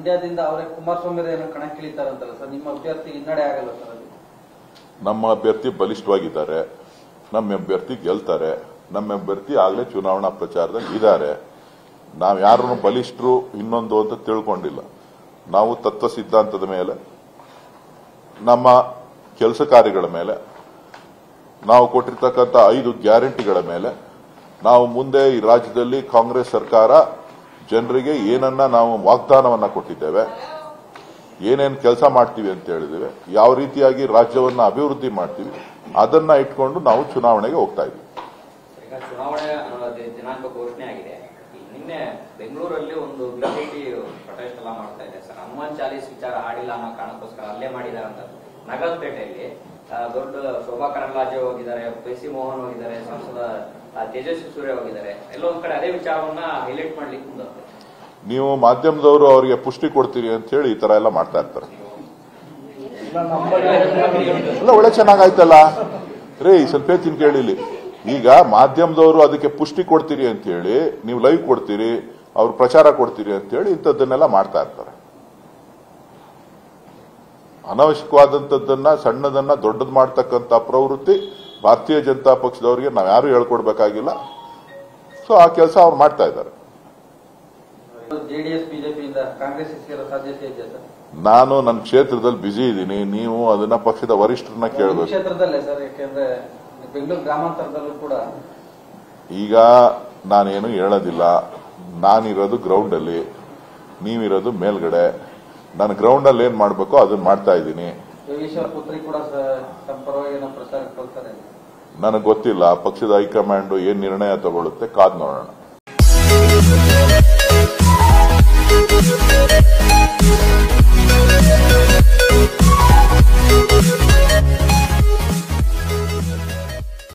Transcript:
ಮಂಡ್ಯದಿಂದ ಅವರೇ ಕುಮಾರಸ್ವಾಮಿ ಏನೋ ಕಣಕ್ಕಿಳಿತಾರಂತಲ್ಲ ಸರ್ ನಿಮ್ಮ ಅಭ್ಯರ್ಥಿ ಹಿನ್ನಡೆ ಆಗಲ್ಲ ಸರ್ ಅಲ್ಲಿ ನಮ್ಮ ಅಭ್ಯರ್ಥಿ ಬಲಿಷ್ಠವಾಗಿದ್ದಾರೆ ನಮ್ಮ ಅಭ್ಯರ್ಥಿ ಗೆಲ್ತಾರೆ ನಮ್ಮ ಅಭ್ಯರ್ಥಿ ಆಗಲೇ ಚುನಾವಣಾ ಪ್ರಚಾರದಲ್ಲಿ ಇದ್ದಾರೆ ನಾವು ಯಾರನ್ನು ಬಲಿಷ್ಠರು ಇನ್ನೊಂದು ಅಂತ ತಿಳ್ಕೊಂಡಿಲ್ಲ ನಾವು ತತ್ವ ಸಿದ್ಧಾಂತದ ಮೇಲೆ ನಮ್ಮ ಕೆಲಸ ಕಾರ್ಯಗಳ ಮೇಲೆ ನಾವು ಕೊಟ್ಟಿರ್ತಕ್ಕಂಥ ಐದು ಗ್ಯಾರಂಟಿಗಳ ಮೇಲೆ ನಾವು ಮುಂದೆ ಈ ರಾಜ್ಯದಲ್ಲಿ ಕಾಂಗ್ರೆಸ್ ಸರ್ಕಾರ ಜನರಿಗೆ ಏನನ್ನ ನಾವು ವಾಗ್ದಾನವನ್ನ ಕೊಟ್ಟಿದ್ದೇವೆ ಏನೇನು ಕೆಲಸ ಮಾಡ್ತೀವಿ ಅಂತ ಹೇಳಿದ್ದೇವೆ ಯಾವ ರೀತಿಯಾಗಿ ರಾಜ್ಯವನ್ನ ಅಭಿವೃದ್ಧಿ ಮಾಡ್ತೀವಿ ಅದನ್ನ ಇಟ್ಕೊಂಡು ನಾವು ಚುನಾವಣೆಗೆ ಹೋಗ್ತಾ ಇದ್ದೀವಿ ಈಗ ಚುನಾವಣೆ ಆ, ದಿ- ದಿನಾಂಕ ಘೋಷಣೆ ಆಗಿದೆ ಈ ನಿನ್ನೆ ಬೆಂಗಳೂರಲ್ಲಿ ಒಂದು ಬಿಜೆಪಿ ಪ್ರೊಟೆಸ್ಟ್ ಎಲ್ಲ ಮಾಡ್ತಾ ಇದೆ ಸರ್ ಹನುಮಾನ್ ಚಾಲೀಸ್ ವಿಚಾರ ಆಡಿಲ್ಲ ಅನ್ನೋ ಕಾರಣಕ್ಕೋಸ್ಕರ ಅಲ್ಲೇ ಮಾಡಿದ್ದಾರೆ ಅಂತ ನಗರಪೇಟೆಯಲ್ಲಿ ಆ, ದೊಡ್ಡ ಶೋಭಾ ಕರಂದ್ಲಾಜೆ ಹೋಗಿದ್ದಾರೆ ಪಿ ಸಿ ಮೋಹನ್ ಹೋಗಿದ್ದಾರೆ ಸಂಸದ ಆ, ತೇಜಸ್ವಿ ಸೂರ್ಯ ಹೋಗಿದ್ದಾರೆ ಎಲ್ಲ ಒಂದ್ ಕಡೆ ಅದೇ ವಿಚಾರವನ್ನ ಹೈಲೈಟ್ ಮಾಡ್ಲಿಕ್ಕೆ ಮುಂದಂತೆ ನೀವು ಮಾಧ್ಯಮದವರು ಅವರಿಗೆ ಪುಷ್ಟಿ ಕೊಡ್ತೀರಿ ಅಂತ ಹೇಳಿ ಈ ತರ ಎಲ್ಲ ಮಾಡ್ತಾ ಇರ್ತಾರೆ ಎಲ್ಲ ಒಳ್ಳೆ ಚೆನ್ನಾಗಾಯ್ತಲ್ಲ ರೇ ಸ್ವಲ್ಪ ಹೇಳ್ತೀನಿ ಕೇಳಿಲಿ ಈಗ ಮಾಧ್ಯಮದವರು ಅದಕ್ಕೆ ಪುಷ್ಟಿ ಕೊಡ್ತೀರಿ ಅಂತ ಹೇಳಿ ನೀವು ಲೈವ್ ಕೊಡ್ತೀರಿ ಅವ್ರು ಪ್ರಚಾರ ಕೊಡ್ತೀರಿ ಅಂತ ಹೇಳಿ ಇಂಥದ್ದನ್ನೆಲ್ಲ ಮಾಡ್ತಾ ಇರ್ತಾರೆ ಅನವಶ್ಯಕವಾದಂಥದ್ದನ್ನ ಸಣ್ಣದನ್ನ ದೊಡ್ಡದು ಮಾಡ್ತಕ್ಕಂಥ ಪ್ರವೃತ್ತಿ ಭಾರತೀಯ ಜನತಾ ಪಕ್ಷದವರಿಗೆ ನಾವು ಯಾರು ಹೇಳ್ಕೊಡ್ಬೇಕಾಗಿಲ್ಲ ಸೊ ಆ ಕೆಲಸ ಅವ್ರು ಮಾಡ್ತಾ ಇದ್ದಾರೆ ಜೆಡಿಎಸ್ ಬಿಜೆಪಿಯಿಂದ ಕಾಂಗ್ರೆಸ್ ಸೇರೋ ಸಾಧ್ಯತೆ ಇದೆ ಸರ್ ನಾನು ನನ್ನ ಕ್ಷೇತ್ರದಲ್ಲಿ ಬ್ಯುಸಿ ಇದ್ದೀನಿ ನೀವು ಅದನ್ನ ಪಕ್ಷದ ವರಿಷ್ಠರನ್ನ ನಿಮ್ಮ ಕೇಳಬೇಕು ಕ್ಷೇತ್ರದಲ್ಲೇ ಸರ್ ಯಾಕೆಂದ್ರೆ ಬೆಂಗಳೂರು ಗ್ರಾಮಾಂತರದಲ್ಲೂ ಕೂಡ ಈಗ ನಾನೇನು ಹೇಳೋದಿಲ್ಲ ನಾನಿರೋದು ಗ್ರೌಂಡ್ ಅಲ್ಲಿ ನೀವಿರೋದು ಮೇಲ್ಗಡೆ ನಾನು ಗ್ರೌಂಡ್ ಅಲ್ಲಿ ಏನ್ ಮಾಡ್ಬೇಕೋ ಅದನ್ನ ಮಾಡ್ತಾ ಇದ್ದೀನಿ ಯೋಗೇಶ್ವರ ಪುತ್ರಿ ಕೂಡ ಸ- ತಮ್ಮ ಪರವಾಗಿ ಏನೋ ಪ್ರಚಾರ ಕೊಡ್ತಾರೆ ನನಗೆ ಗೊತ್ತಿಲ್ಲ ಪಕ್ಷದ ಹೈಕಮಾಂಡ್ ಏನ್ ನಿರ್ಣಯ ತಗೊಳುತ್ತೆ ಕಾದ್ ನೋಡೋಣ